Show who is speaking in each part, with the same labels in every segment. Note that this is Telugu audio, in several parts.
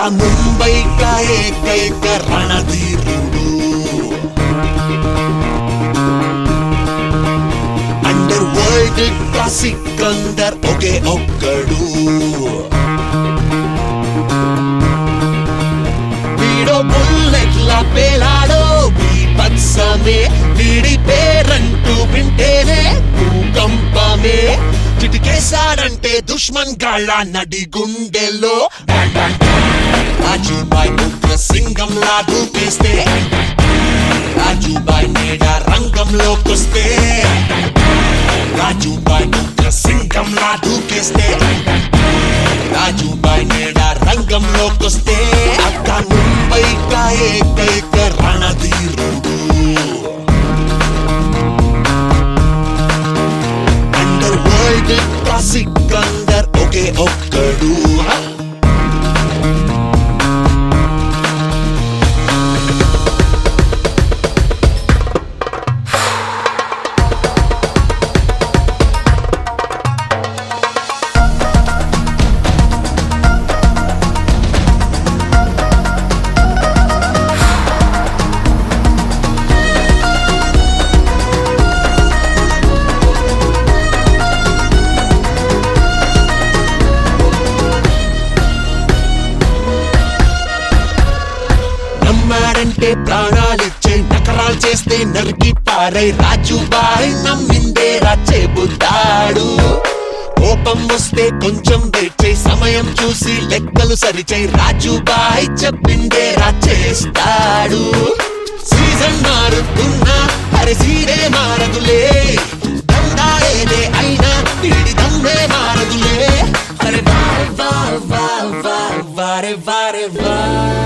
Speaker 1: ముంబై కా ఏకైక రణధీరుడు అండర్ వరల్డ్ కా సికందర్ ఒకే ఒక్కడు వీడో బుల్లెట్ల పేలాడో బీభత్సమే వీడి పేరంటూ వింటేనే భూకంపమే చిటికేశాడంటే దుష్మన్ గాళ్ళ నడి గుండెల్లో రాజుబాయ్ ఉగ్ర సింగంలా దూకేస్తే రాజుబాయ్ నేడ రంగంలోకొస్తే రాజుబాయ్ ఉగ్ర సింగంలా దూకేస్తే రాజుబాయ్ నేడ రంగంలోకొస్తే అక్క ముంబై కా ఏకైక రణధీరుడు అండర్ వరల్డ్ కా సికందర్ ఒకే ఒక్కడు హ! నమ్మాడంటే ప్రాణాలిచ్చే నకరాలు చేస్తే నరికి పారై రాజుబాయ్ నమ్మిందే చెబుతాడు కోపం వస్తే కొంచెం వెయిట్ చేయి సమయం చూసి లెక్కలు సరిచేయి రాజుబాయ్ చెప్పిందే చేస్తాడు సీజన్ మారుతున్నా అరే సీరే మారదులే దండా ఏదే అయినా వీడి దమ్మే మారదులే అరే వారే వా వా వా వారే వారే వా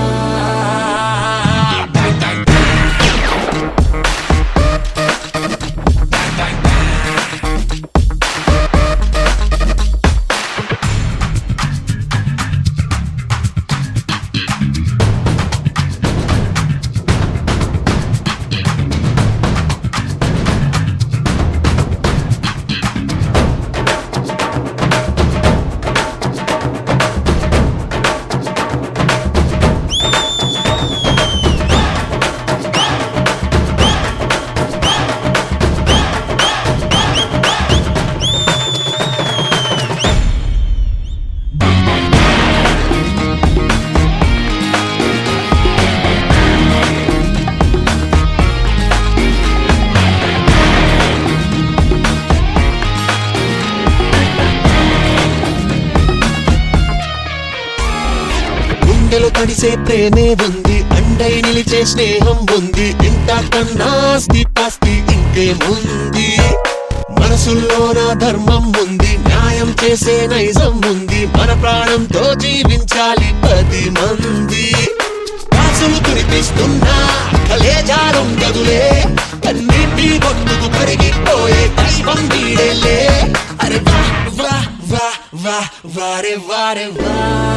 Speaker 1: గుండెలు తడిసే ప్రేమే ఉంది అండై నిలిచే స్నేహం ఉంది ఇంత కన్నా ఆస్తి పాస్తి ఇంకేముంది మనసుల్లోన ధర్మం ఉంది న్యాయం చేసే నైజం ఉంది మన ప్రాణంతో జీవించాలి పది మంది కాసులు కురిపిస్తున్నా కలేజారం గదులే కన్నీటి బొట్టుకు కరిగిపోయే దైవం వీడేలే అరే వా వా వా వా వారే వారే వా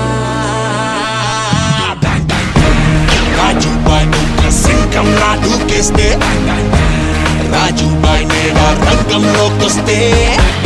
Speaker 1: రాజుబాయ్ నువ్వు సింహంలా దూకేస్తే రాజుబాయ్ నేడ రంగంలోకొస్తే